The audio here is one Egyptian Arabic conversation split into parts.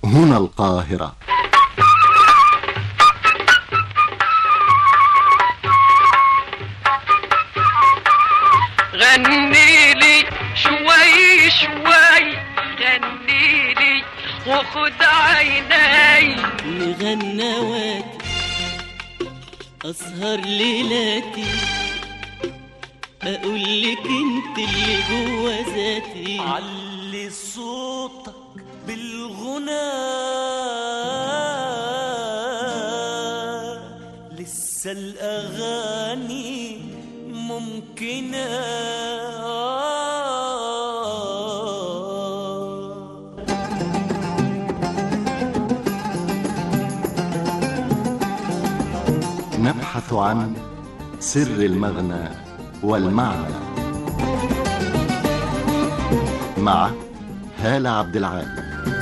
هنا القاهرة غني لي شوي شوي غني لي وخد عيني مغنواتي أسهر ليلاتي أقول لك أنت اللي جوا ذاتي علي صوتك بالغنى لسه الأغاني ممكنة نبحث عن سر المغنى والمعنى مع هالة عبد العال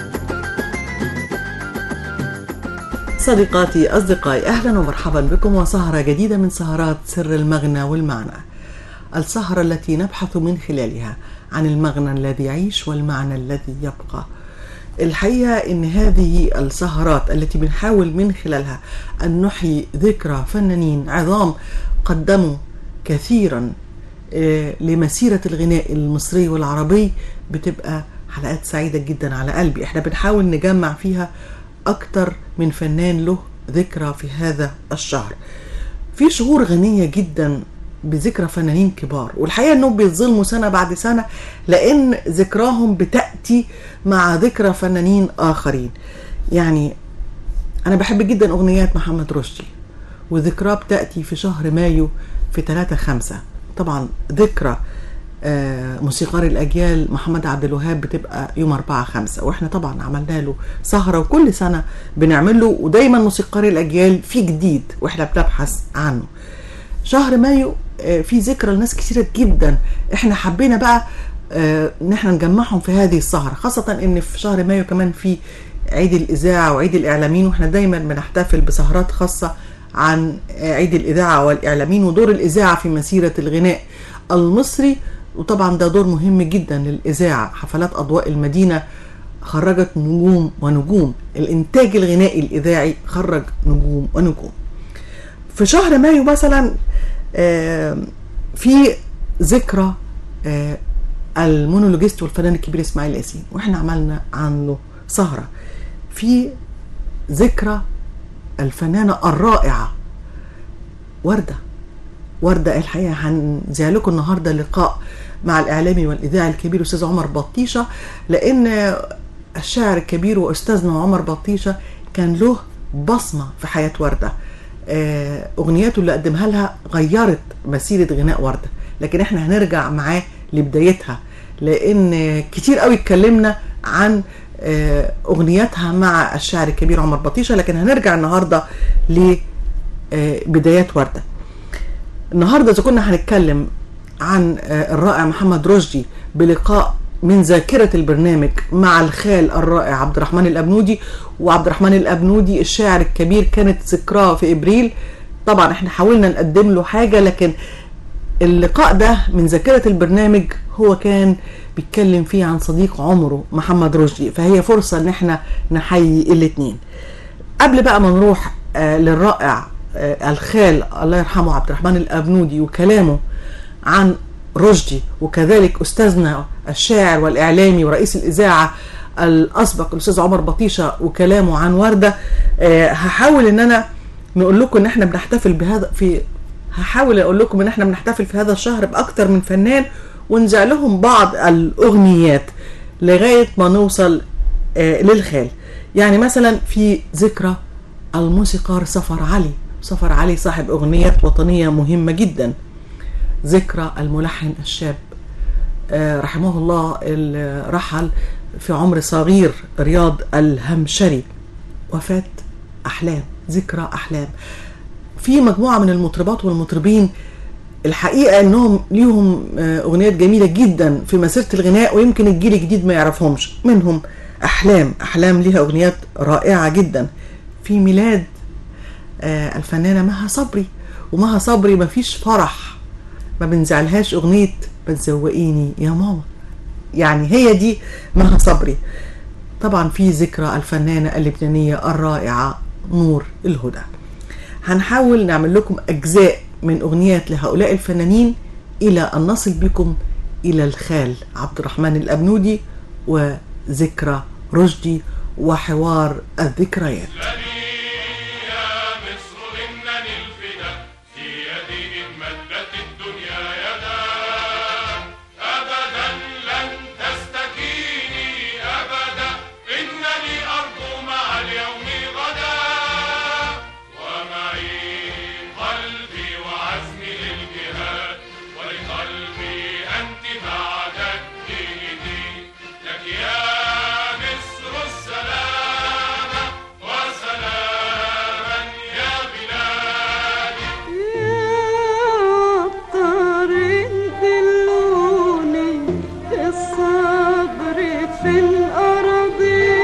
صديقاتي أصدقائي أهلا ومرحبا بكم وسهرة جديدة من سهرات سر المغنى والمعنى السهرة التي نبحث من خلالها عن المغنى الذي يعيش والمعنى الذي يبقى الحقيقة إن هذه السهرات التي بنحاول من خلالها أن نحيي ذكرى فنانين عظام قدموا كثيرا آه، لمسيرة الغناء المصري والعربي بتبقى حلقات سعيدة جدا على قلبي احنا بنحاول نجمع فيها أكتر من فنان له ذكرى في هذا الشهر في شهور غنية جدا بذكرى فنانين كبار والحقيقة انهم بيتظلموا سنة بعد سنة لان ذكراهم بتأتي مع ذكرى فنانين اخرين يعني انا بحب جدا اغنيات محمد رشدي وذكراه بتأتي في شهر مايو في 3 5 طبعا ذكرى آه، موسيقار الاجيال محمد عبد الوهاب بتبقى يوم 4 5 واحنا طبعا عملنا له سهره وكل سنه بنعمل له ودايما موسيقار الاجيال في جديد واحنا بنبحث عنه شهر مايو آه، في ذكرى لناس كتيرة جدا احنا حبينا بقى آه، ان احنا نجمعهم في هذه السهرة خاصة ان في شهر مايو كمان في عيد الاذاعة وعيد الاعلاميين واحنا دايما بنحتفل بسهرات خاصة عن آه، عيد الاذاعة والاعلاميين ودور الاذاعة في مسيرة الغناء المصري وطبعا ده دور مهم جدا للاذاعة حفلات اضواء المدينة خرجت نجوم ونجوم الانتاج الغنائي الاذاعي خرج نجوم ونجوم في شهر مايو مثلا آه، في ذكرى آه، المونولوجيست والفنان الكبير اسماعيل ياسين واحنا عملنا عنه سهرة في ذكرى الفنانة الرائعة وردة وردة الحقيقة هنذيع لكم النهاردة لقاء مع الإعلامي والإذاعي الكبير أستاذ عمر بطيشة لأن الشاعر الكبير وأستاذنا عمر بطيشة كان له بصمة في حياة وردة آه، أغنياته اللي قدمها لها غيرت مسيرة غناء وردة لكن احنا هنرجع معاه لبدايتها لأن كتير قوي اتكلمنا عن آه، أغنياتها مع الشاعر الكبير عمر بطيشة لكن هنرجع النهاردة لبدايات وردة النهارده اذا كنا هنتكلم عن آه، الرائع محمد رشدي بلقاء من ذاكرة البرنامج مع الخال الرائع عبد الرحمن الأبنودي وعبد الرحمن الأبنودي الشاعر الكبير كانت ذكراه في إبريل طبعا احنا حاولنا نقدم له حاجة لكن اللقاء ده من ذاكرة البرنامج هو كان بيتكلم فيه عن صديق عمره محمد رشدي فهي فرصة ان احنا نحيي الاتنين قبل بقى ما نروح آه، للرائع آه، الخال الله يرحمه عبد الرحمن الأبنودي وكلامه عن رشدي وكذلك أستاذنا الشاعر والإعلامي ورئيس الإذاعة الأسبق الأستاذ عمر بطيشة وكلامه عن وردة آه، هحاول إن أنا نقول لكم إن إحنا بنحتفل بهذا في هحاول أقول لكم إن إحنا بنحتفل في هذا الشهر بأكتر من فنان ونزع لهم بعض الأغنيات لغاية ما نوصل آه، للخال يعني مثلا في ذكرى الموسيقار سفر علي سفر علي صاحب أغنية وطنية مهمة جدا ذكرى الملحن الشاب آه، رحمه الله اللي رحل في عمر صغير رياض الهمشري وفاة أحلام ذكرى أحلام في مجموعة من المطربات والمطربين الحقيقة انهم ليهم آه، اغنيات جميلة جدا في مسيرة الغناء ويمكن الجيل الجديد ما يعرفهمش منهم احلام احلام ليها اغنيات رائعة جدا في ميلاد آه، الفنانة مها صبري ومها صبري ما فيش فرح ما بنزعلهاش اغنية ما تزوقيني يا ماما يعني هي دي مها صبري طبعا في ذكرى الفنانة اللبنانية الرائعة نور الهدى هنحاول نعمل لكم أجزاء من أغنيات لهؤلاء الفنانين إلى أن نصل بكم إلى الخال عبد الرحمن الأبنودي وذكرى رشدي وحوار الذكريات يا مصر إنني الفدا في يدي إن مدت الدنيا يدا أبدا لن تستكيني أبدا إنني أرجو مع اليوم غدا ومعي قلبي وعزمي للجهاد ولقلبي أنت بعد الدين دين لك يا مصر السلام وسلاما يا بلادي يا طارق دلوني الصبر في الأرض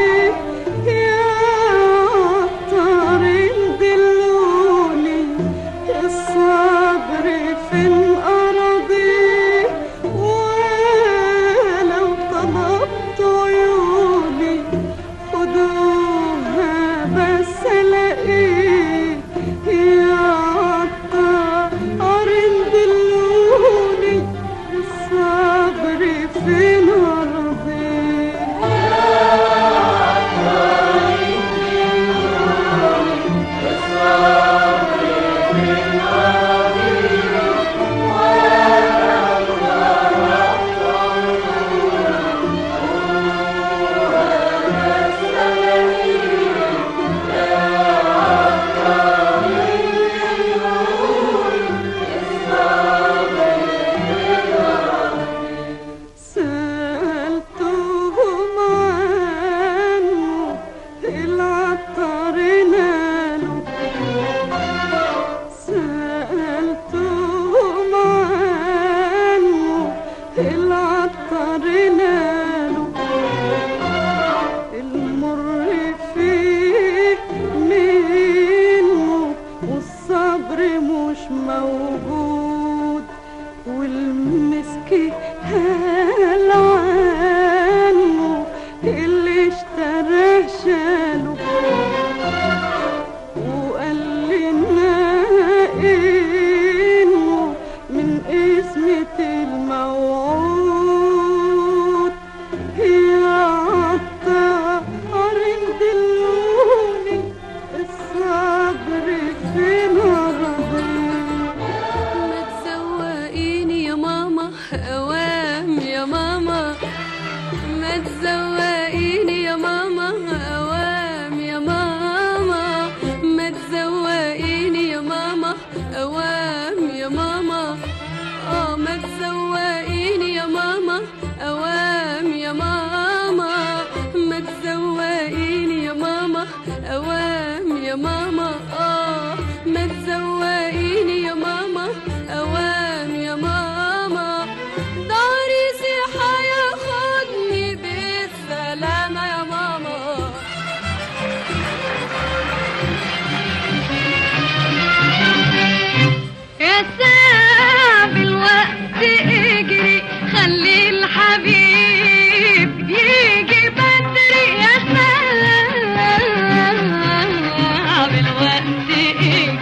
يا طارق دلوني الصبر في الأرض ولو طلبت عيوني خدوها بس الاقيه يا عطار دلوني الصبر في الارض سألتهم عنه العطار ناله سألتهم عنه العطار ناله المر فيه منه والصبر مش موجود والمسك هال عنه اللي اشتراه شاله وقال لنا انه من اسمة الموعود يا عطار دلوني الصبر في الأرض ما تزوقيني يا ماما اوام يا ماما ما تزوقيني يا ماما اوام يا ماما ما تزوقيني يا ماما اوام يا ماما اه ما تزوقيني يا ماما اوام يا ماما ما تزوقيني يا ماما اوام يا ماما اه ما تزوقيني يا ماما اوام يا ماما داري سيحة ياخدني بالسلامة يا ماما يا ساب الوقت اجري خلي الحبيب يجي بدري يا ساب الوقت اجري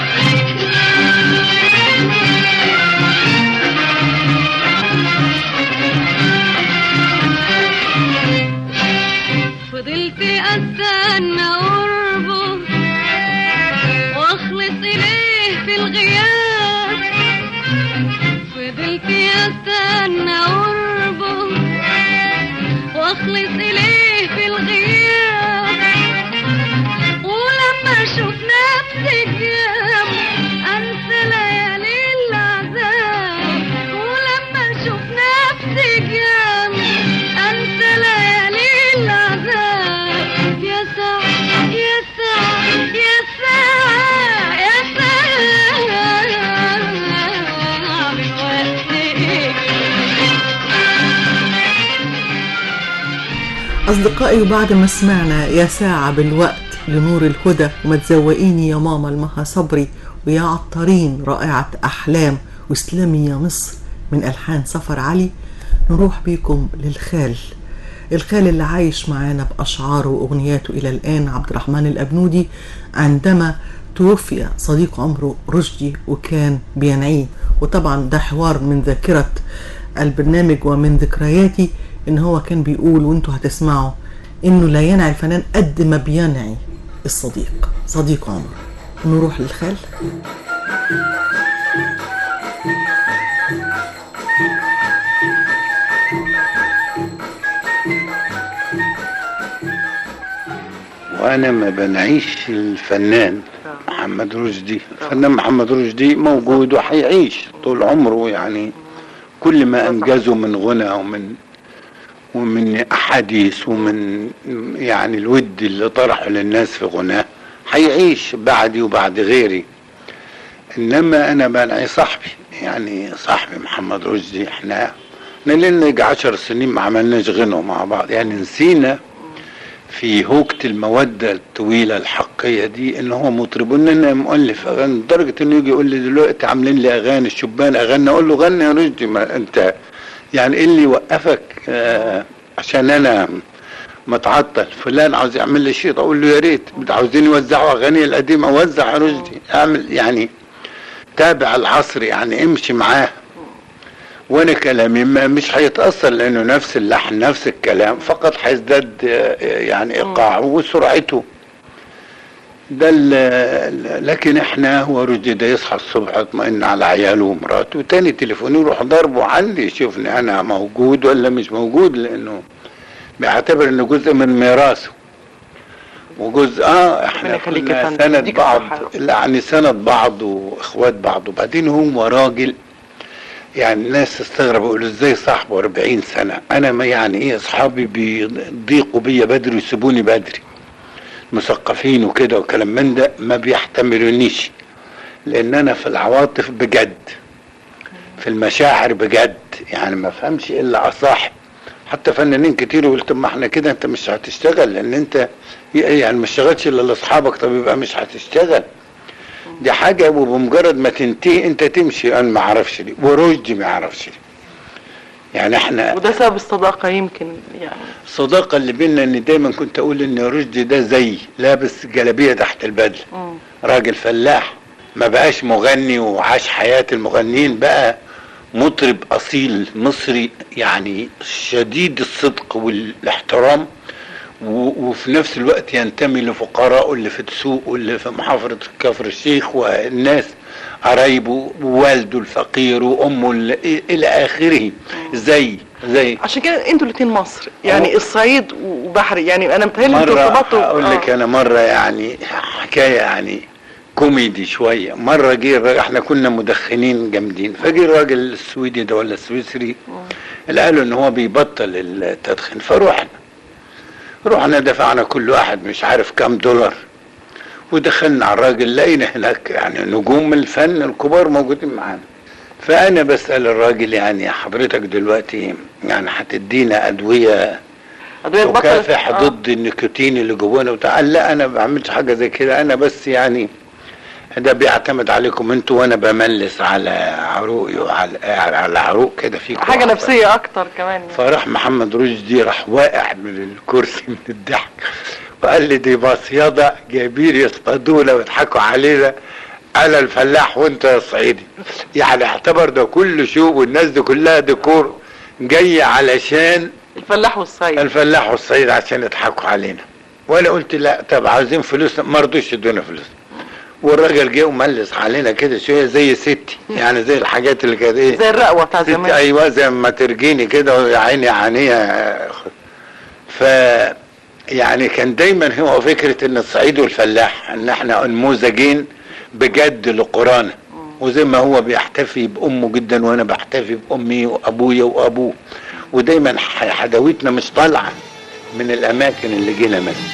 فضلت استنى قربه واخلص اليه في الغياب فضلت استنى قربه واخلص اليه في الغياب ولما اشوف نفسي جنبه انسى ليالي العذاب ولما اشوف نفسي جنبه انسى ليالي العذاب يا ساعة يا ساعة يا ساعة يا ساعة بالوقت إيه أصدقائي وبعد ما سمعنا يا ساعة بالوقت لنور الهدى وما تزوقيني يا ماما المها صبري ويا عطارين رائعة أحلام واسلامي يا مصر من ألحان سفر علي نروح بيكم للخال الخال اللي عايش معانا بأشعاره وأغنياته إلى الآن عبد الرحمن الأبنودي عندما توفي صديق عمره رشدي وكان بينعيه وطبعا ده حوار من ذاكرة البرنامج ومن ذكرياتي إن هو كان بيقول وانتوا هتسمعوا إنه لا ينعي الفنان قد ما بينعي الصديق صديق عمره نروح للخال وانا ما بنعيش الفنان محمد رشدي الفنان محمد رشدي موجود وحيعيش طول عمره يعني كل ما انجزه من غنى ومن ومن احاديث ومن يعني الود اللي طرحه للناس في غناه حيعيش بعدي وبعد غيري انما انا بنعي صاحبي يعني صاحبي محمد رشدي احنا احنا لنا يجي عشر سنين ما عملناش غنى مع بعض يعني نسينا في هوكة المودة الطويلة الحقية دي ان هو مطرب وان انا مؤلف اغاني لدرجة انه يجي يقول لي دلوقتي عاملين لي اغاني الشبان اغني اقول له غني يا رشدي ما انت يعني ايه اللي يوقفك آه عشان انا متعطل فلان عاوز يعمل لي شيء اقول له يا ريت عاوزين يوزعوا اغاني القديمة وزع يا رشدي اعمل يعني تابع العصر يعني امشي معاه وانا كلامي ما مش هيتاثر لانه نفس اللحن نفس الكلام فقط هيزداد آه، يعني ايقاعه وسرعته ده ال- ال- لكن احنا هو رشدي ده يصحى الصبح يطمئن على عياله ومراته وتاني تليفون يروح ضربه عندي يشوفني انا موجود ولا مش موجود لانه بيعتبر انه جزء من ميراثه وجزء اه احنا يخليك يا كنا فندم، سند يديك بعض الصحة. لا يعني سند بعض واخوات بعض وبعدين هو راجل يعني الناس تستغرب يقولوا ازاي صاحبه 40 سنه انا ما يعني ايه اصحابي بيضيقوا بيا بدري ويسيبوني بدري مثقفين وكده وكلام من ده ما بيحتملونيش لان انا في العواطف بجد في المشاعر بجد يعني ما فهمش الا اصاحب حتى فنانين كتير قلت ما احنا كده انت مش هتشتغل لان انت يعني ما اشتغلتش الا لاصحابك طب يبقى مش هتشتغل دي حاجه وبمجرد ما تنتهي انت تمشي انا ما اعرفش ليه ورشدي ما يعرفش ليه يعني احنا وده سبب الصداقة يمكن يعني الصداقه اللي بينا ان دايما كنت اقول ان رشدي ده زي لابس جلابيه تحت البدله مم. راجل فلاح ما بقاش مغني وعاش حياة المغنيين بقى مطرب أصيل مصري يعني شديد الصدق والاحترام و- وفي نفس الوقت ينتمي لفقراء اللي في السوق واللي في محافظة كفر الشيخ والناس قرايبه ووالده الفقير وامه ال- الى اخره زي زي عشان كده انتوا الاتنين مصر يعني أهو. الصعيد وبحري يعني انا متهيألي انتوا مرة ارتبطتوا اقول لك آه. انا مرة يعني حكاية يعني كوميدي شوية مرة جه الراجل- احنا كنا مدخنين جامدين فجه الراجل السويدي ده ولا السويسري اللي قالوا ان هو بيبطل التدخين فروحنا رحنا دفعنا كل واحد مش عارف كام دولار ودخلنا على الراجل لقينا هناك يعني نجوم الفن الكبار موجودين معانا فانا بسال الراجل يعني حضرتك دلوقتي يعني هتدينا ادويه أدوية تبطل- تكافح آه. ضد النيكوتين اللي جوانا وبتاع قال لا انا ما بعملش حاجه زي كده انا بس يعني ده بيعتمد عليكم انتوا وانا بملس على عروقي وعلى على عروق كده فيكم حاجة نفسية اكتر كمان يعني. فراح محمد رشدي راح واقع من الكرسي من الضحك وقال لي دي مصيدة جايبين يصطادونا ويضحكوا علينا انا الفلاح وانت يا صعيدي يعني اعتبر ده كله شوب والناس دي كلها ديكور جاية علشان الفلاح والصعيد الفلاح والصعيد عشان يضحكوا علينا وانا قلت لا طب عايزين فلوس ما رضوش يدونا فلوس والراجل جه وملس علينا كده شويه زي ستي يعني زي الحاجات اللي كانت ايه زي الرقوة بتاع ستي زمان ايوه زي ما ترجيني كده يا عيني عينيها ف يعني كان دايما هو فكره ان الصعيد والفلاح ان احنا نموذجين بجد لقرانا وزي ما هو بيحتفي بامه جدا وانا بحتفي بامي وابويا وابوه ودايما ح- حداوتنا مش طالعه من الاماكن اللي جينا منها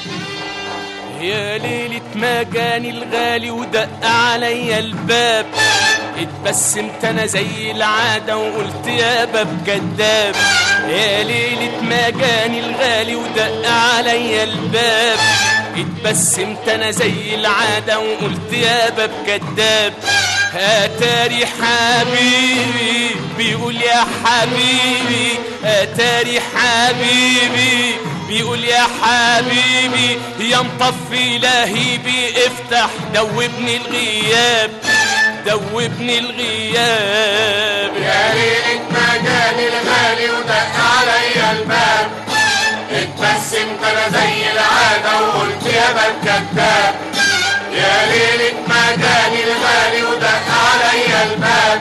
يا ليلة ما جاني الغالي ودق عليا الباب اتبسمت انا زي العادة وقلت يا باب كداب يا ليلة ما جاني الغالي ودق عليا الباب اتبسمت انا زي العادة وقلت يا باب كداب اتاري حبيبي بيقول يا حبيبي اتاري حبيبي بيقول يا حبيبي يا مطفي لهيبي افتح دوبني الغياب دوبني الغياب يا ليلة ما جاني الغالي ودق عليا الباب اتبسمت انا زي العادة وقلت يا باب كذاب يا ليلة ما جاني الغالي ودق عليا الباب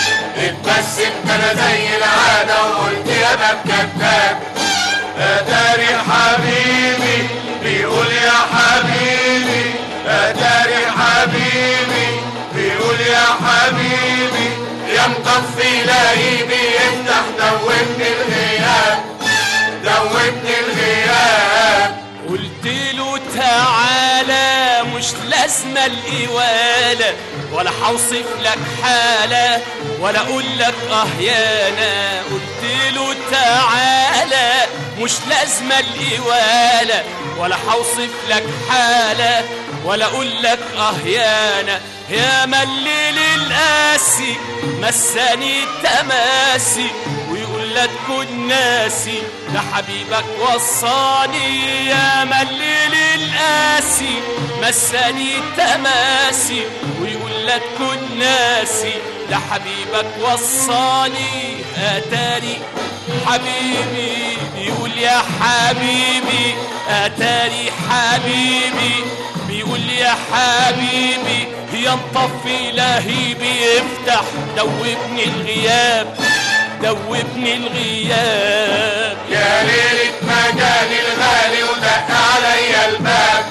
اتبسمت انا زي العادة وقلت يا باب كذاب اتاري حبيبي بيقول يا حبيبي اتاري حبيبي بيقول يا حبيبي يا مطفي لهيبي افتح دوبني الغياب دوبني الغياب قلت له تعالى مش لازمة الإوالة ولا حوصف لك حالة ولا أقول لك أه يانا قلت له تعالى مش لازمة الإوالة ولا حوصف لك حالة ولا أقول لك أه يانا يا مليل القاسي مساني التماسي ويقول لا تكون ناسي ده حبيبك وصاني يا مليل القاسي مساني التماسي ويقول لا تكون ناسي ده حبيبك وصاني اتاري حبيبي بيقول يا حبيبي اتاري حبيبي بيقول يا حبيبي يا مطفي لهيبي افتح دوبني الغياب دوبني الغياب يا ليلة ما جاني الغالي ودق عليا الباب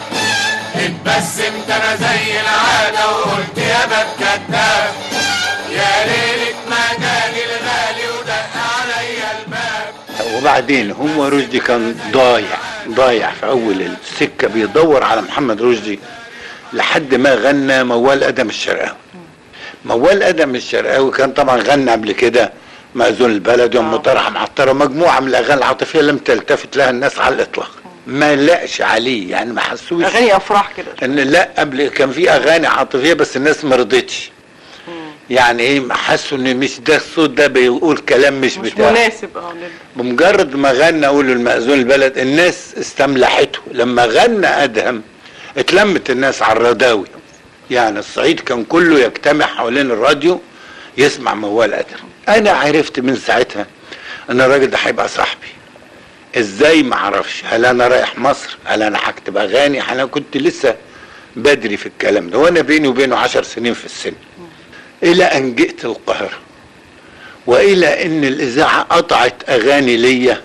اتبسمت انا زي العادة وقلت يا باب كذاب يا ليلة ما جاني الغالي ودق عليا الباب وبعدين هو رشدي كان ضايع ضايع في اول السكه بيدور على محمد رشدي لحد ما غنى موال ادم الشرقاوي موال ادم الشرقاوي كان طبعا غنى قبل كده مأذون البلد وام طرحه معطره مجموعه من الاغاني العاطفيه لم تلتفت لها الناس على الاطلاق ما لقش عليه يعني ما حسوش اغاني افراح كده ان لا قبل كان في اغاني عاطفيه بس الناس ما رضتش يعني ايه حسوا ان مش ده الصوت ده بيقول كلام مش, مش بتاعه مناسب اه لل- بمجرد ما غنى اقول المأذون البلد الناس استملحته لما غنى ادهم اتلمت الناس على الرضاوي يعني الصعيد كان كله يجتمع حوالين الراديو يسمع موال ادهم انا عرفت من ساعتها ان الراجل ده هيبقى صاحبي ازاي ما اعرفش هل انا رايح مصر هل انا هكتب اغاني انا كنت لسه بدري في الكلام ده وانا بيني وبينه عشر سنين في السن الى ان جئت القاهره والى ان الاذاعه قطعت اغاني ليا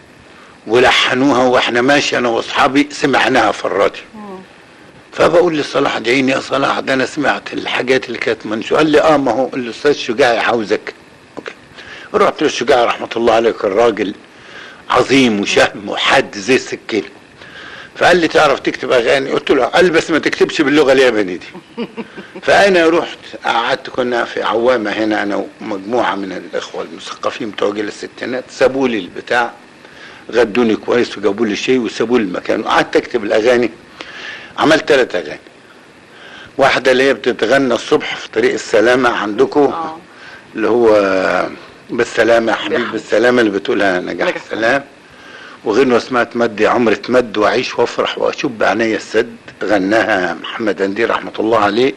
ولحنوها واحنا ماشي انا واصحابي سمعناها في الراديو فبقول لصلاح ادعيني يا صلاح ده انا سمعت الحاجات اللي كانت منشوره قال لي اه ما هو الاستاذ شجاعي عاوزك اوكي رحت للشجاعي رحمه الله عليه كان راجل عظيم وشهم وحد زي السكين فقال لي تعرف تكتب اغاني قلت له قال لي بس ما تكتبش باللغه اليابانيه دي فانا رحت قعدت كنا في عوامه هنا انا ومجموعه من الاخوه المثقفين بتوع جيل الستينات سابوا لي البتاع غدوني كويس وجابوا لي شيء وسابوا لي المكان وقعدت اكتب الاغاني عملت ثلاث اغاني واحده اللي هي بتتغنى الصبح في طريق السلامه عندكم اللي هو بالسلامه يا حبيبي بالسلامه اللي بتقولها نجاح السلام وغنوة اسمها تمد عمر تمد واعيش وافرح واشوف بعينيا السد غناها محمد اندير رحمه الله عليه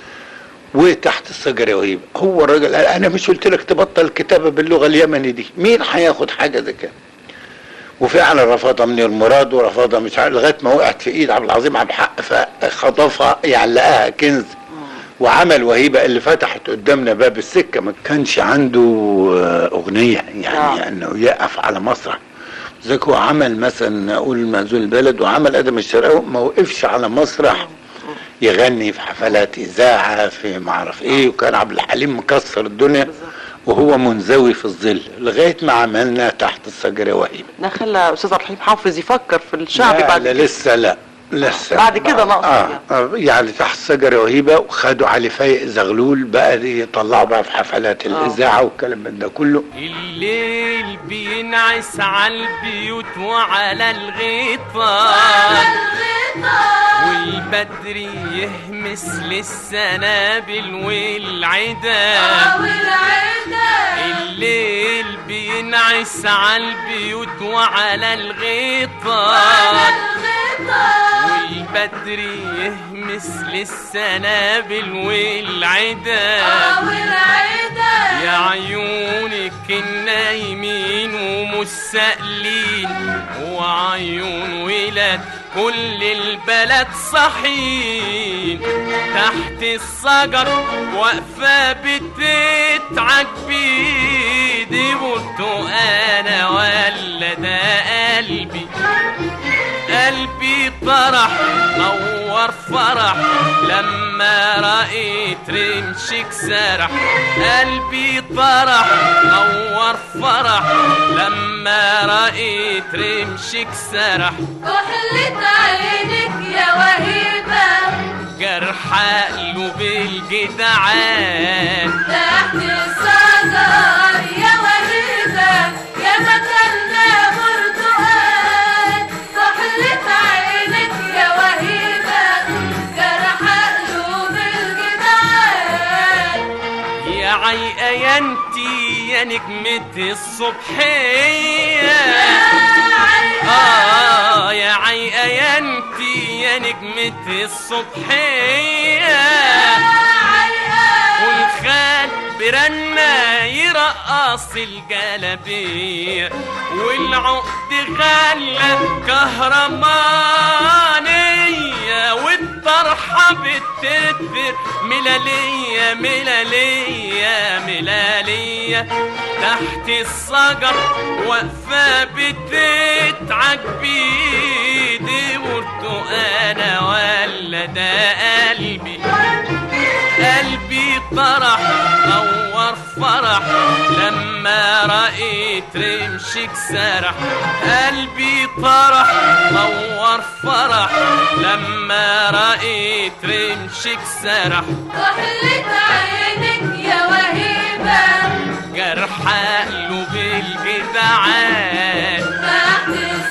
وتحت الشجره وهيبه هو الراجل قال انا مش قلت لك تبطل الكتابه باللغه اليمني دي مين هياخد حاجه زي كده وفعلا رفضها منير مراد ورفضها مش عارف لغايه ما وقعت في ايد عبد العظيم عبد الحق فخطفها يعني لقاها كنز وعمل وهيبه اللي فتحت قدامنا باب السكه ما كانش عنده آه، اغنيه يعني انه يقف على مسرح زيك هو عمل مثلا اقول مأذون البلد وعمل ادم الشرقاوي ما وقفش على مسرح يغني في حفلات اذاعه في معرف ايه وكان عبد الحليم مكسر الدنيا وهو منزوي في الظل لغايه ما عملنا تحت الشجره وهيبه ده خلى استاذ عبد الحليم حافظ يفكر في الشعب لا بعد لا كده لسه لا لسه بعد كده ناقص آه, اه يعني تحت الشجره وهيبه وخدوا علي فايق زغلول بقى يطلعوا بقى في حفلات الاذاعه والكلام من ده كله الليل بينعس على البيوت وعلى الغيطان والبدر يهمس للسنابل والعدا الليل بينعس على البيوت وعلى الغيطان والبدر يهمس للسنابل والعدا يا عيونك النايمين ومستقلين وعيون ولاد كل البلد صحين تحت الشجر واقفة بتتعج بيدي قلت انا ولا ده قلبي قلبي طرح نور فرح لما رأيت رمشك سرح قلبي طرح نور فرح لما رأيت رمشك سرح كحلة عينك يا وهيبة جرح قلوب الجدعان تحت الشجر يا وهيبة يا مكاننا برتقال كحلة عينك يا وهيبة جرح قلوب الجدعان يا عيقة يا انتي يا نجمة الصبحية آه يا عيقة يا انتي يا نجمة الصبحية والخال برنا يرقص الجلبية والعقد غلة كهرمانية والطرحة بتدبر ملالية ملالية ملالية تحت الشجر واقفة بتتعج بيدي قلت انا ولا ده قلبي قلبي طرح نور فرح لما رأيت رمشك سرح قلبي طرح نور فرح لما رأيت رمشك سرح كحلة عينك يا وهيبة جرح قلوب الجدعان تحت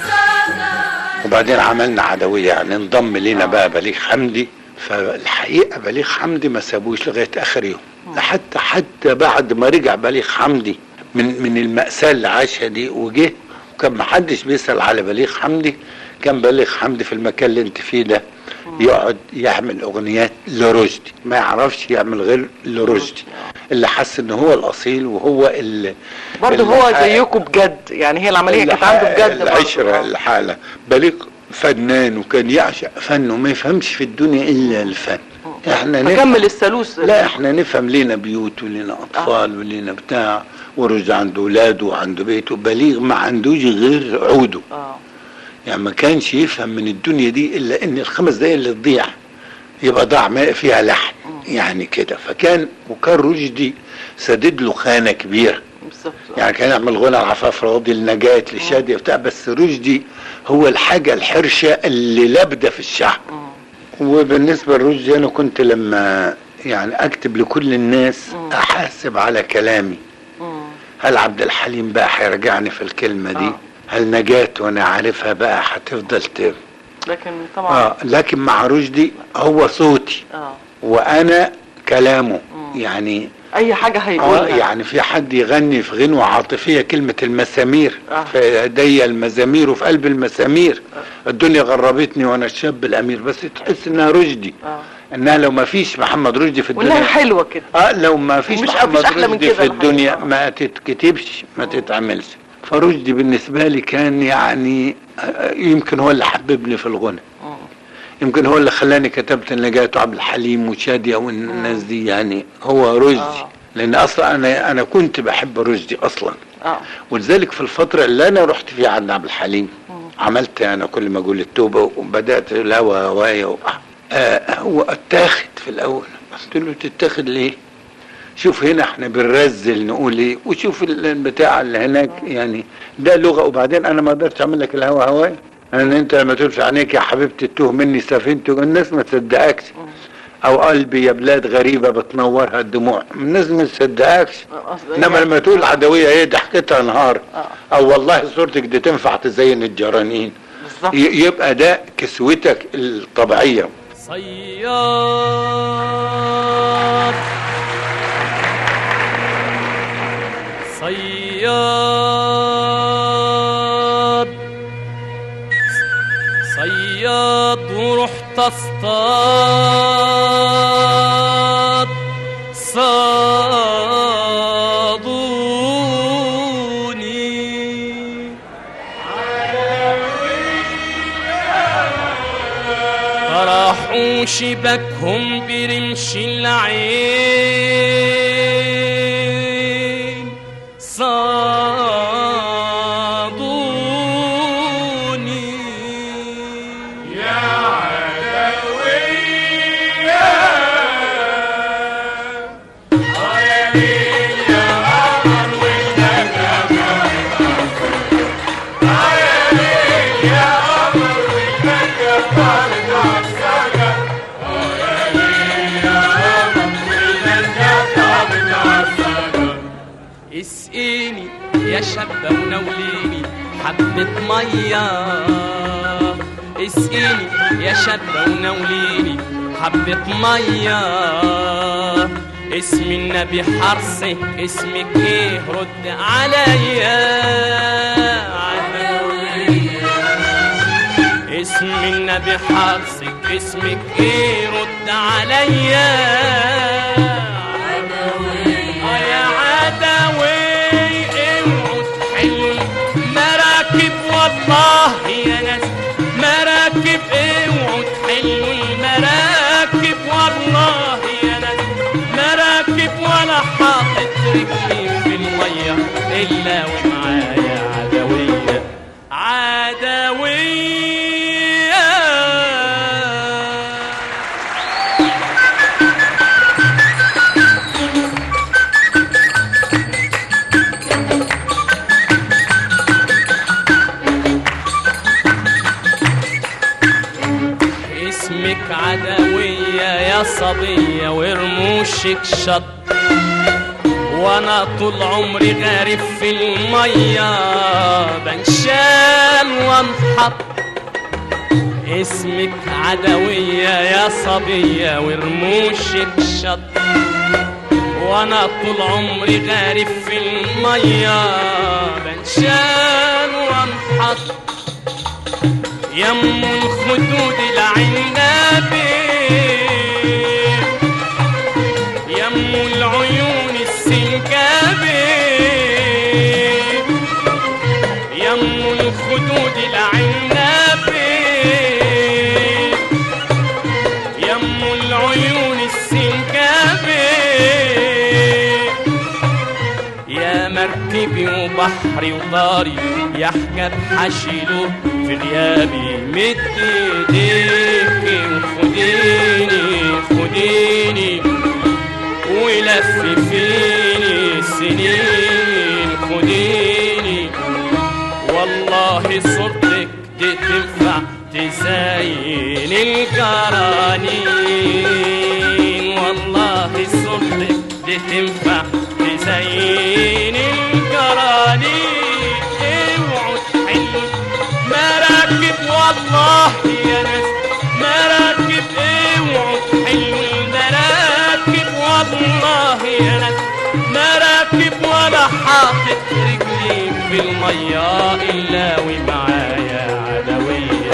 الشجر وبعدين عملنا عدوية يعني انضم لنا بقى بليغ حمدي فالحقيقة بليغ حمدي ما سابوش لغاية آخر يوم حتى حتى بعد ما رجع بليغ حمدي من من المأساة اللي عاشها دي وجه وكان محدش بيسأل على بليغ حمدي كان بليغ حمدي في المكان اللي انت فيه ده يقعد يعمل اغنيات لرشدي ما يعرفش يعمل غير لرشدي اللي حس ان هو الاصيل وهو اللي برضه اللي هو حقق- زيكم بجد يعني هي العمليه اللي كانت عنده حقق بجد برضه. العشرة الحالة بليغ فنان وكان يعشق فنه ما يفهمش في الدنيا الا الفن احنا نفهم- فكمل الثالوث لا احنا نفهم لينا بيوت ولينا اطفال ولينا بتاع ورز عنده ولاده وعنده بيته بليغ ما عندوش غير عوده اه يعني ما كانش يفهم من الدنيا دي الا ان الخمس دقايق اللي تضيع يبقى ضاع ما فيها لحن يعني كده فكان وكان رشدي سدد له خانه كبيره بالظبط يعني كان يعمل غنى العفاف راضي النجاة لشادية بتاع بس رشدي هو الحاجة الحرشة اللي لابدة في الشعب وبالنسبة لرشدي أنا كنت لما يعني أكتب لكل الناس أحاسب على كلامي هل عبد الحليم بقى هيرجعني في الكلمة دي هل نجاة وأنا عارفها بقى هتفضل ت... لكن طبعا آه لكن مع رشدي هو صوتي اه وأنا كلامه يعني اي حاجه اه هيقولها يعني في حد يغني في غنوة عاطفية كلمة المسامير آه. في ايديا المزامير وفي قلب المسامير الدنيا غربتني وانا الشاب الامير بس تحس انها رشدي اه انها لو ما فيش محمد رشدي في الدنيا وانها حلوه كده اه لو ما فيش ومش- محمد مفيش أحلى من رشدي كده في الحقيقة. الدنيا آه. ما تتكتبش ما تتعملش فرشدي بالنسبة لي كان يعني آه، يمكن هو اللي حببني في الغنى يمكن هو اللي خلاني كتبت النجاة وعبد الحليم وشادية والناس دي يعني هو رشدي آه. لان اصلا انا انا كنت بحب رشدي اصلا اه ولذلك في الفتره اللي انا رحت فيها عند عبد الحليم عملت انا كل ما اقول التوبه وبدات الهوى هوايه و... آه هو اتاخد في الاول قلت له تتاخد ليه؟ شوف هنا احنا بنرزل نقول ايه وشوف ال- البتاع اللي هناك يعني ده لغه وبعدين انا ما قدرتش اعمل لك الهوى هوايه ان انت لما تمشي عينيك يا حبيبتي تتوه مني سفينتي الناس ما تصدقكش او قلبي يا بلاد غريبه بتنورها الدموع الناس ما تصدقكش قصدي- انما لما تقول عدويه ايه دي حكيتها نهار او والله صورتك دي تنفع تزين الجرانين بالظبط ي- يبقى ده كسوتك الطبيعيه صياد صياد صياد ورحت اصطاد صادوني طرحوا شبكهم برمش العين صادوني يا اسقيني يا شابة ونوليني حبة مية اسقيني يا شابة ونوليني حبة مية اسم النبي حرصك اسمك ايه رد عليا اسم النبي حرصك اسمك ايه رد عليا آه يا عدوي اوعوا تحلوا المراكب والله يا ناس مراكب اوعوا تحلوا المراكب والله يا ناس مراكب ولا حاطط رجلي في الميه الا ومعايا عدويه عدويه اسمك عدوية يا صبية ورموشك شط وانا طول عمري غارب في المية بنشال وانحط اسمك عدوية يا صبية ورموشك شط وانا طول عمري غارب في المية بنشال وانحط يم الخدود العنابي يم العيون السنكابي يم الخدود العنابي يم العيون السنكابي يا مركبي وبحري وداري يا حجاب حشيله في غيابي مد ايديك وخديني خديني ولففيني السنين خديني والله صورتك دي تنفع تزين الجرانين والله صورتك دي تنفع تزين الجرانين اوعوا تحلوا مراكب والله يا ناس مراكب اوعوا تحلوا المراكب والله يا ناس مراكب ولا حاطط رجلي في المية إلا ومعايا عدوية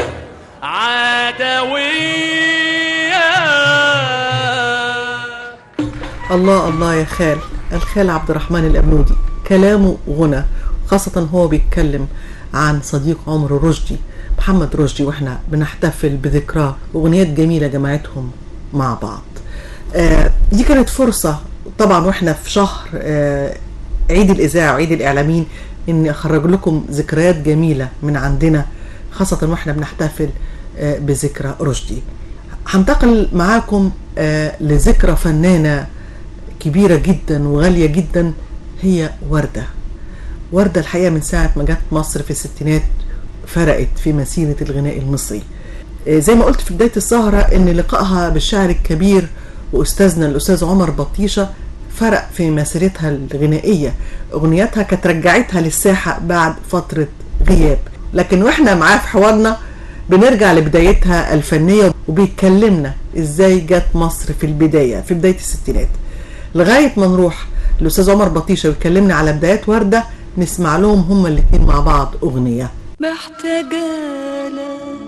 عدوية الله الله يا خال الخال عبد الرحمن الأبنودي كلامه غنى خاصة هو بيتكلم عن صديق عمر رشدي محمد رشدي واحنا بنحتفل بذكراه أغنيات جميلة جمعتهم مع بعض آه دي كانت فرصة طبعا واحنا في شهر آه عيد الإذاعة وعيد الإعلاميين إني أخرج لكم ذكريات جميلة من عندنا خاصة واحنا بنحتفل آه بذكرى رشدي هنتقل معاكم آه لذكرى فنانة كبيرة جدا وغالية جدا هي وردة وردة الحقيقة من ساعة ما جت مصر في الستينات فرقت في مسيرة الغناء المصري آه، زي ما قلت في بداية السهرة ان لقائها بالشاعر الكبير واستاذنا الاستاذ عمر بطيشة فرق في مسيرتها الغنائية اغنياتها كانت رجعتها للساحة بعد فترة غياب لكن واحنا معاه في حوارنا بنرجع لبدايتها الفنية وبيتكلمنا ازاي جت مصر في البداية في بداية الستينات لغاية ما نروح الأستاذ عمر بطيشة ويكلمنا على بدايات وردة نسمع لهم هما الاتنين مع بعض أغنية محتاجة لك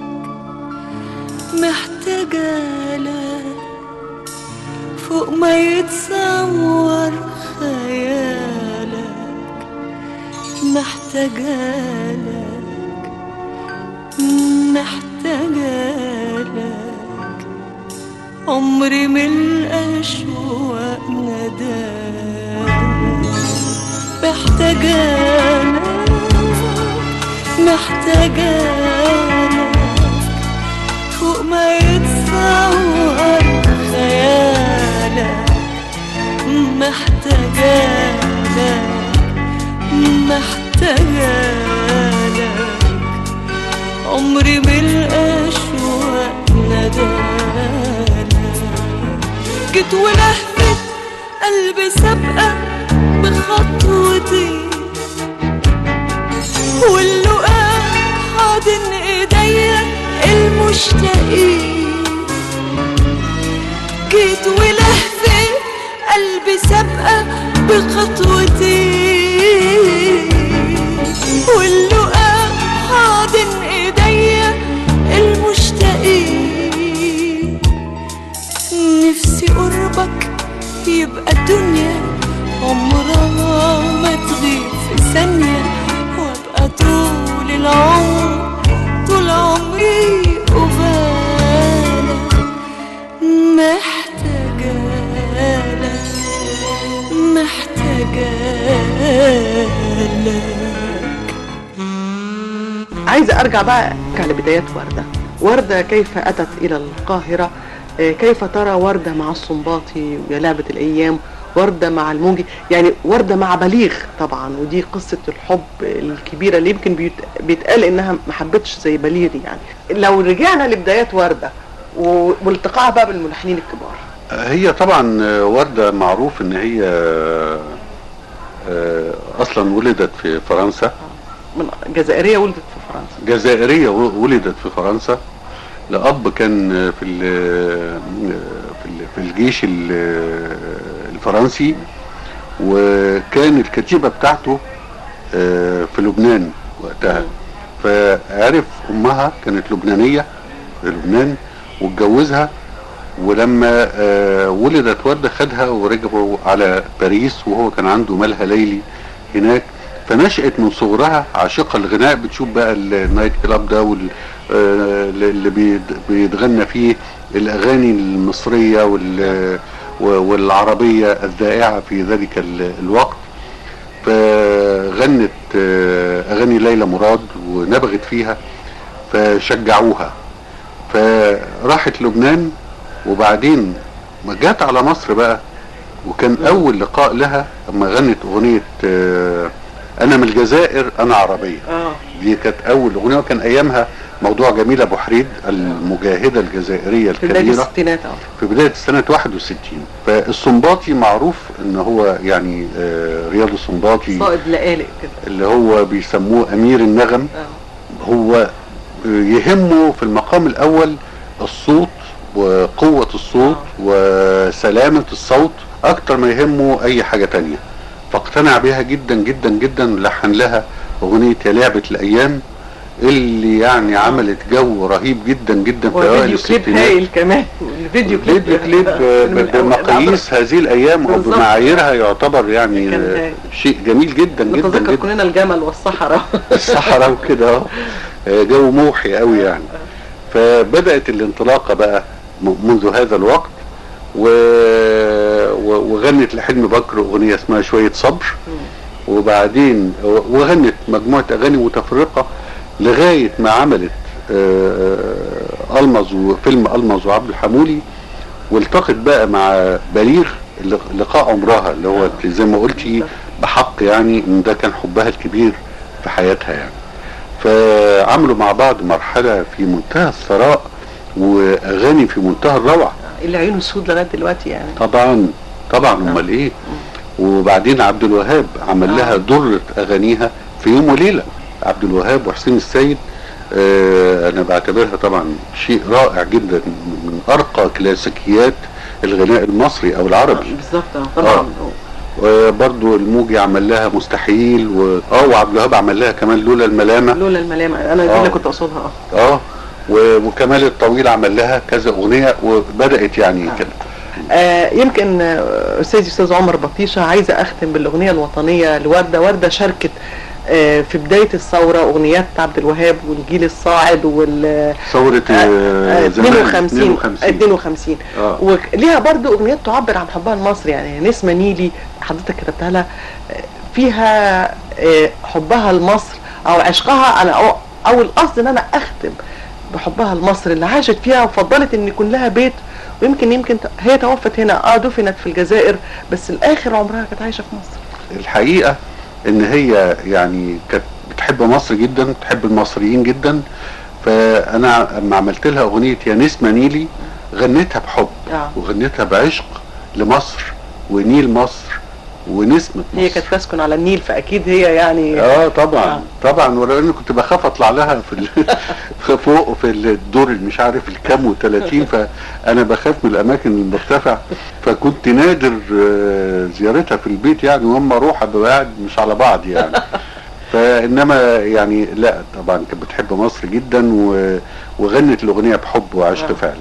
محتاجة لك فوق ما يتصور خيالك محتاجة لك محتاجة لك عمري من الأشواق ندالك محتاجة لك محتاجة لك فوق ما يتصور خيالك محتاجة لك محتاجة لك عمري بالأشواق ندالك جيت ولهفت قلبي سابقة بخطوتي واللقاء حاضن ايديا المشتاقين جيت ولهفت قلبي سابقة بخطوتي واللقاء حاضن ايديا المشتاقين نفسي قربك يبقى الدنيا عمرها ما تغيب في ثانية وابقى طول العمر طول عمري قبالك محتاجة لك محتاجة لك عايزة أرجع بقى على بدايات وردة وردة كيف أتت إلى القاهرة آه، كيف ترى وردة مع الصنباطي يا لعبة الأيام وردة مع الموجي يعني وردة مع بليغ طبعا ودي قصة الحب الكبيرة اللي يمكن بيت- بيتقال إنها ما حبتش زي بليغ يعني لو رجعنا لبدايات وردة و- والتقائها بقى بالملحنين الكبار هي طبعا وردة معروف ان هي آه، اصلا ولدت في فرنسا من جزائرية ولدت في فرنسا جزائرية و- ولدت في فرنسا لأب كان في ال في ال- في الجيش ال- الفرنسي وكان الكتيبة بتاعته آه، في لبنان وقتها فعرف أمها كانت لبنانية في لبنان واتجوزها ولما آه، ولدت وردة خدها ورجعوا على باريس وهو كان عنده ملهى ليلي هناك فنشأت من صغرها عاشقة الغناء بتشوف بقى النايت كلاب ده وال- آه، اللي بيد- بيتغنى فيه الأغاني المصرية وال- والعربية الذائعة في ذلك ال- الوقت فغنت آه، أغاني ليلى مراد ونبغت فيها فشجعوها فراحت لبنان وبعدين ما جت على مصر بقى وكان اول لقاء لها اما غنت اغنيه آه، انا من الجزائر انا عربيه اه دي كانت اول اغنيه وكان ايامها موضوع جميله ابو حريد المجاهده الجزائريه في بداية الكبيره الستينات اه في بدايه سنه 61 فالسنباطي معروف ان هو يعني آه، رياض السنباطي صائد لقالق كده اللي هو بيسموه امير النغم آه. هو يهمه في المقام الاول الصوت وقوة الصوت وسلامة الصوت اكتر ما يهمه اي حاجة تانية فاقتنع بها جدا جدا جدا لحن لها اغنية يا لعبة الايام اللي يعني عملت جو رهيب جدا جدا في اوائل وفيديو كليب الستينات هايل كمان الفيديو كليب فيديو كليب من- بمقاييس هذه الايام بالظبط. وبمعاييرها يعتبر يعني كان آه، هايل. شيء جميل جدا جدا نتذكر جدا كلنا الجمل والصحراء الصحراء وكده آه، جو موحي قوي يعني فبدأت الانطلاقة بقى م- منذ هذا الوقت و... و... وغنت لحلمي بكر أغنية اسمها شوية صبر وبعدين و- وغنت مجموعة أغاني متفرقة لغاية ما عملت آه، ألمظ وفيلم ألمظ وعبد الحمولي والتقت بقى مع بليغ لق- لقاء عمرها اللي هو زي ما قلتي بحق يعني ان ده كان حبها الكبير في حياتها يعني فعملوا مع بعض مرحلة في منتهى الثراء واغاني في منتهى الروعة اللي عيونه سود لغايه دلوقتي يعني طبعا طبعا امال ايه وبعدين عبد الوهاب عمل لها درة اغانيها في يوم وليلة عبد الوهاب وحسين السيد آه، انا بعتبرها طبعا شيء رائع جدا من ارقى كلاسيكيات الغناء المصري او العربي بالظبط آه، طبعا وبرضو الموجي عمل لها مستحيل و... اه وعبد الوهاب عمل لها كمان لولا الملامه لولا الملامه انا دي آه. اللي كنت اقصدها اه اه و... وكمال الطويل عمل لها كذا اغنيه وبدات يعني كده آه، يمكن آه، استاذي استاذ عمر بطيشه عايزه اختم بالاغنيه الوطنيه لورده ورده شاركت آه، في بدايه الثوره اغنيات عبد الوهاب والجيل الصاعد وال ثوره آه، زمان 52 52 اه وليها برضو اغنيات تعبر عن حبها المصري يعني نسمه نيلي حضرتك كتبتها لها آه، فيها آه، حبها لمصر او عشقها انا او, أو القصد ان انا اختم بحبها لمصر اللي عاشت فيها وفضلت ان يكون لها بيت ويمكن يمكن ت- هي توفت هنا اه دفنت في الجزائر بس الاخر عمرها كانت عايشه في مصر الحقيقه ان هي يعني كانت بتحب مصر جدا بتحب المصريين جدا فانا لما عملت لها اغنيه يا نسمه نيلي غنيتها بحب آه. وغنيتها بعشق لمصر ونيل مصر ونسمه مصر هي كانت تسكن على النيل فاكيد هي يعني اه طبعا طبعا ولان كنت بخاف اطلع لها في ال... في فوق في الدور اللي مش عارف الكام و30 فانا بخاف من الاماكن المرتفعه فكنت نادر آه، زيارتها في البيت يعني واما اروح ابقى قاعد مش على بعض يعني فانما يعني لا طبعا كانت بتحب مصر جدا و... وغنت الاغنيه بحب وعشق فعلا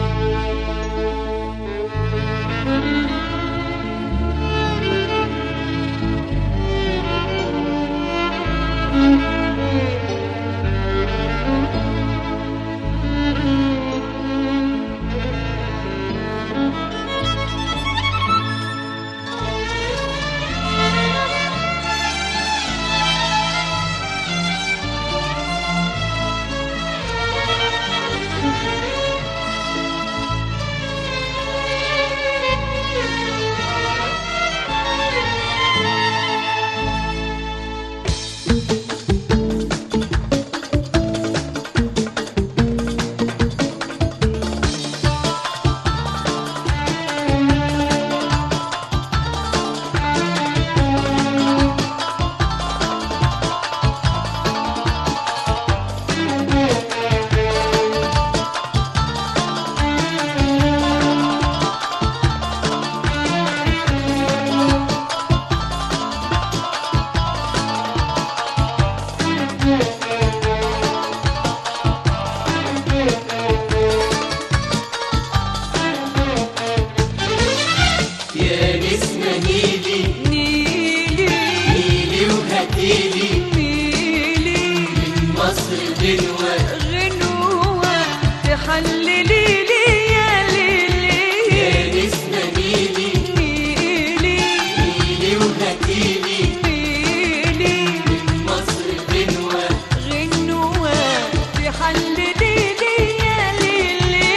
يا نسمة نيلي نيلي نيلي وهاتيلي نيلي من مصر غنوة غنوة تحللي لي يا ليلي يا نسمة نيلي نيلي نيلي وهاتيلي نيلي من مصر غنوة غنوة تحللي لي يا ليلي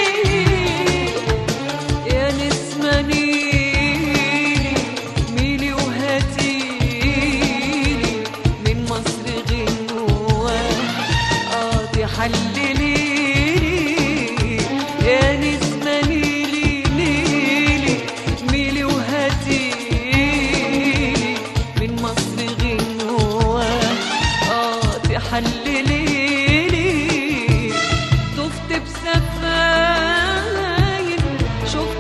يا نسمة نيلي ميلي وهاتيلي من مصر غنوة اه تحللي لي يا نسمة نيلي نيلي ميلي وهاتيلي من مصر غنوة اه تحللي لي طفت بسفاين شفت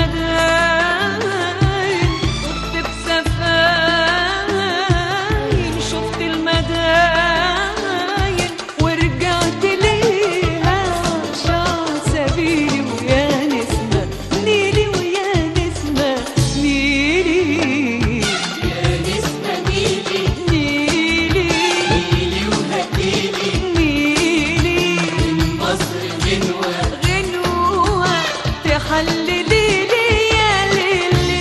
المداين طفت بسفاين شفت المداين ورجعت ليها شعر سبيلي ويا نسمة نيلي ويا نسمة نيلي يا نسمة نيلي نيلي نيلي وهاتيلي نيلي من مصر غنوة غنوة تحللي لي يا ليلي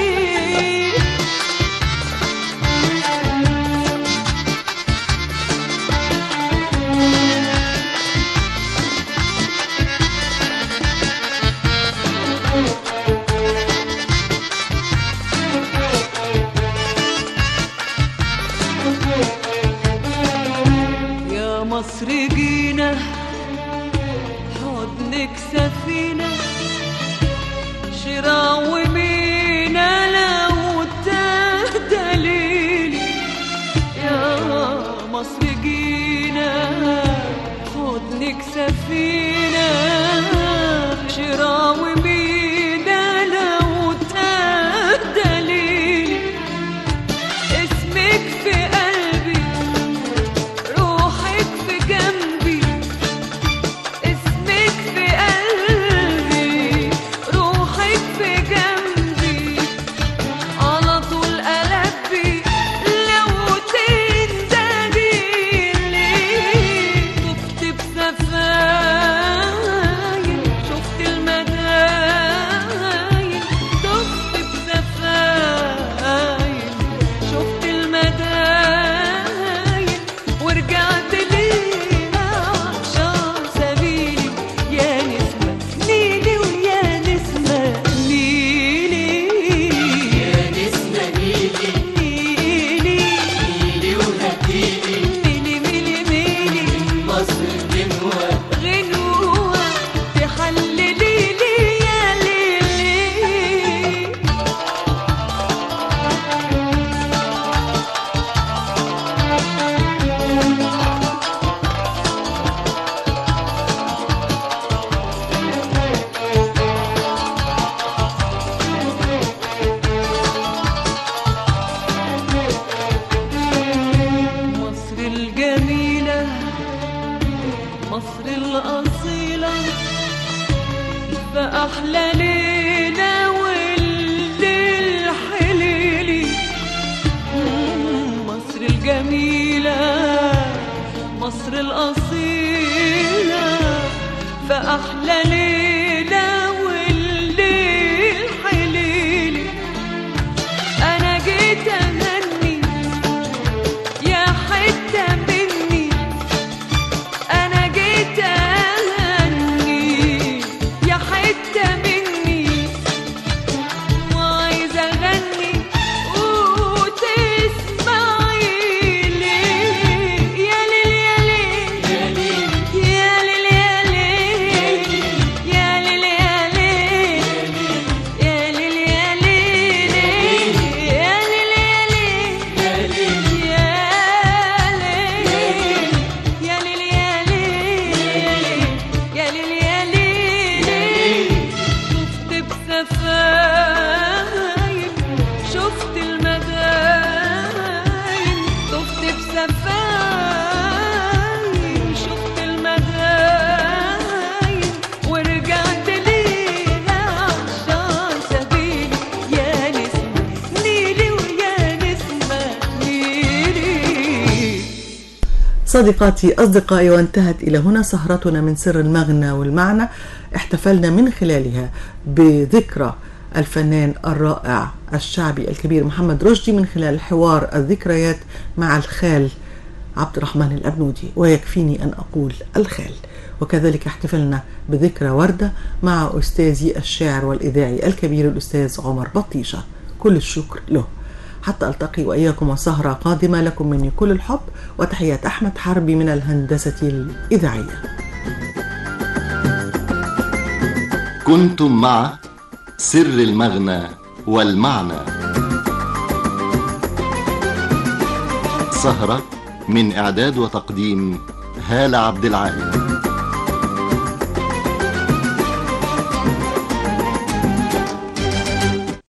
يا مصر جينا حضنك سفينة اسمك سفينة شراوي بينا لو تهدلي اسمك في قلبي روحك في جنبي اسمك في قلبي روحك في جنبي على طول قلبي لو تندهي طفت بسفاين شفت المداين طفت بسفاين شفت المداين ورجعت ليها عشان سبيلي يا نسمة نيلي ويا نسمة نيلي يا نسمة نيلي نيلي نيلي وهديلي ميلي ميلي ميلي مصر غنوة غنوة تحللي لي يا ليلي مصر الجميلة مصر الأصيلة فأحلى ليلة والليل حليلي مصر الجميلة مصر الأصيلة فأحلى ليلة والليل حليلي أنا جيت أغني يا حتة مني أنا جيت أغني يا حتة مني وعايزة أغني وتسمعي لي يا ليل يا ليل يا ليل يا ليل يا ليل يا ليل يا ليل يا ليل يا ليل يا ليل يا ليل يا ليل يا ليل يا ليل يا ليل يا ليل شفت بسفاين شفت المداين شفت بسفاين شفت المداين ورجعت ليها عشان سبيلي يا نسمة نيلي ويا نسمة نيلي صديقاتي أصدقائي وانتهت إلى هنا سهرتنا من سر المغنى والمعنى احتفلنا من خلالها بذكرى الفنان الرائع الشعبي الكبير محمد رشدي من خلال حوار الذكريات مع الخال عبد الرحمن الأبنودي ويكفيني أن أقول الخال وكذلك احتفلنا بذكرى وردة مع أستاذي الشاعر والإذاعي الكبير الأستاذ عمر بطيشة كل الشكر له حتى ألتقي وإياكم وسهرة قادمة لكم مني كل الحب وتحيات أحمد حربي من الهندسة الإذاعية كنتم مع سر المغنى والمعنى سهرة من إعداد وتقديم هالة عبد العال